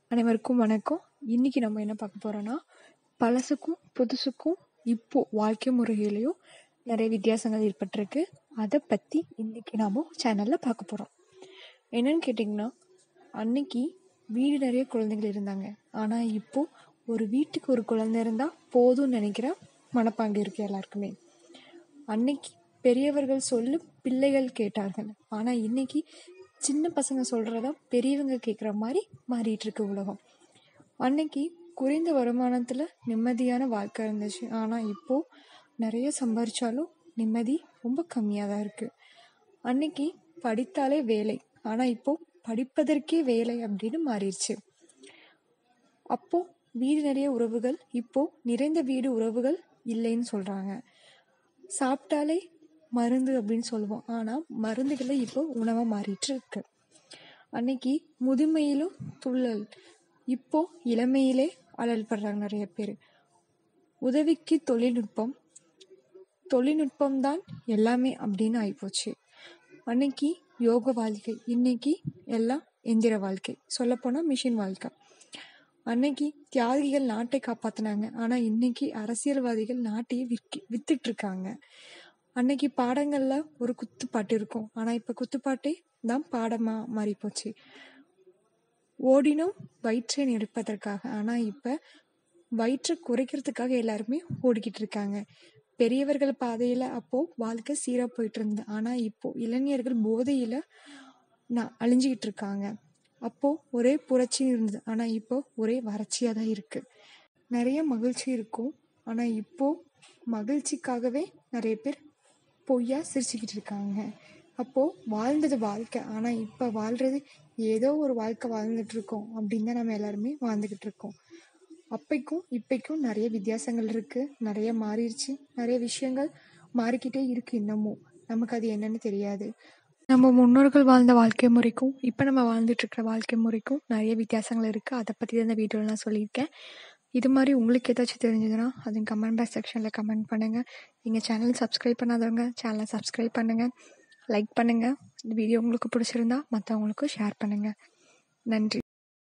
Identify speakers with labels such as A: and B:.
A: அனைவருக்கும் வணக்கம் இன்னைக்கு நம்ம என்ன பார்க்க போறோம்னா பழசுக்கும் புதுசுக்கும் இப்போ வாழ்க்கை முறையிலையும் நிறைய வித்தியாசங்கள் ஏற்பட்டிருக்கு அதை பற்றி இன்னைக்கு நாம சேனலில் பார்க்க போகிறோம் என்னன்னு கேட்டிங்கன்னா அன்னைக்கு வீடு நிறைய குழந்தைகள் இருந்தாங்க ஆனால் இப்போ ஒரு வீட்டுக்கு ஒரு குழந்தை இருந்தால் போதும்னு நினைக்கிற மனப்பாங்கு இருக்கு எல்லாருக்குமே அன்னைக்கு பெரியவர்கள் சொல்லு பிள்ளைகள் கேட்டார்கள் ஆனால் இன்னைக்கு சின்ன பசங்க சொல்கிறத பெரியவங்க கேட்குற மாதிரி மாறிட்டு இருக்கு உலகம் அன்னைக்கு குறைந்த வருமானத்தில் நிம்மதியான வாழ்க்கை இருந்துச்சு ஆனால் இப்போ நிறைய சம்பாரிச்சாலும் நிம்மதி ரொம்ப கம்மியாக தான் இருக்குது அன்னைக்கு படித்தாலே வேலை ஆனால் இப்போ படிப்பதற்கே வேலை அப்படின்னு மாறிடுச்சு அப்போ வீடு நிறைய உறவுகள் இப்போ நிறைந்த வீடு உறவுகள் இல்லைன்னு சொல்றாங்க சாப்பிட்டாலே மருந்து அப்படின்னு சொல்லுவோம் ஆனா மருந்துகளை இப்போ உணவா மாறிட்டு இருக்கு அன்னைக்கு முதுமையிலும் துள்ளல் இப்போ இளமையிலே அழல் படுறாங்க நிறைய பேர் உதவிக்கு தொழில்நுட்பம் தொழில்நுட்பம் தான் எல்லாமே அப்படின்னு ஆயிப்போச்சு அன்னைக்கு யோக வாழ்க்கை இன்னைக்கு எல்லாம் எந்திர வாழ்க்கை சொல்லப்போனால் மிஷின் வாழ்க்கை அன்னைக்கு தியாகிகள் நாட்டை காப்பாத்தினாங்க ஆனா இன்னைக்கு அரசியல்வாதிகள் நாட்டையே விற்கி வித்துட்டு இருக்காங்க அன்னைக்கு பாடங்கள்ல ஒரு குத்துப்பாட்டு இருக்கும் ஆனா இப்ப குத்துப்பாட்டே தான் பாடமா மாறி போச்சு ஓடினோம் வயிற்றை நிரப்பதற்காக ஆனா இப்ப வயிற்றை குறைக்கிறதுக்காக எல்லாருமே ஓடிக்கிட்டு இருக்காங்க பெரியவர்கள் பாதையில அப்போ வாழ்க்கை சீரா போயிட்டு இருந்தது ஆனா இப்போ இளைஞர்கள் போதையில நான் அழிஞ்சுக்கிட்டு இருக்காங்க அப்போ ஒரே புரட்சி இருந்தது ஆனா இப்போ ஒரே வறட்சியா தான் இருக்கு நிறைய மகிழ்ச்சி இருக்கும் ஆனா இப்போ மகிழ்ச்சிக்காகவே நிறைய பேர் பொய்யா சிரிச்சுக்கிட்டு இருக்காங்க அப்போ வாழ்ந்தது வாழ்க்கை ஆனா இப்ப வாழ்றது ஏதோ ஒரு வாழ்க்கை வாழ்ந்துட்டு இருக்கோம் அப்படின்னு தான் நம்ம எல்லாருமே வாழ்ந்துகிட்டு இருக்கோம் அப்பைக்கும் இப்பைக்கும் நிறைய வித்தியாசங்கள் இருக்கு நிறைய மாறிடுச்சு நிறைய விஷயங்கள் மாறிக்கிட்டே இருக்கு இன்னமும் நமக்கு அது என்னன்னு தெரியாது நம்ம முன்னோர்கள் வாழ்ந்த வாழ்க்கை முறைக்கும் இப்போ நம்ம வாழ்ந்துட்டு இருக்கிற வாழ்க்கை முறைக்கும் நிறைய வித்தியாசங்கள் இருக்குது அதை பற்றி தான் இந்த வீடியோவில் நான் சொல்லியிருக்கேன் இது மாதிரி உங்களுக்கு ஏதாச்சும் தெரிஞ்சதுன்னா அது கமெண்ட் பாக்ஸ் செக்ஷனில் கமெண்ட் பண்ணுங்கள் எங்கள் சேனல் சப்ஸ்கிரைப் பண்ணாதவங்க சேனலை சப்ஸ்கிரைப் பண்ணுங்கள் லைக் பண்ணுங்கள் இந்த வீடியோ உங்களுக்கு பிடிச்சிருந்தா மற்றவங்களுக்கும் ஷேர் பண்ணுங்கள் நன்றி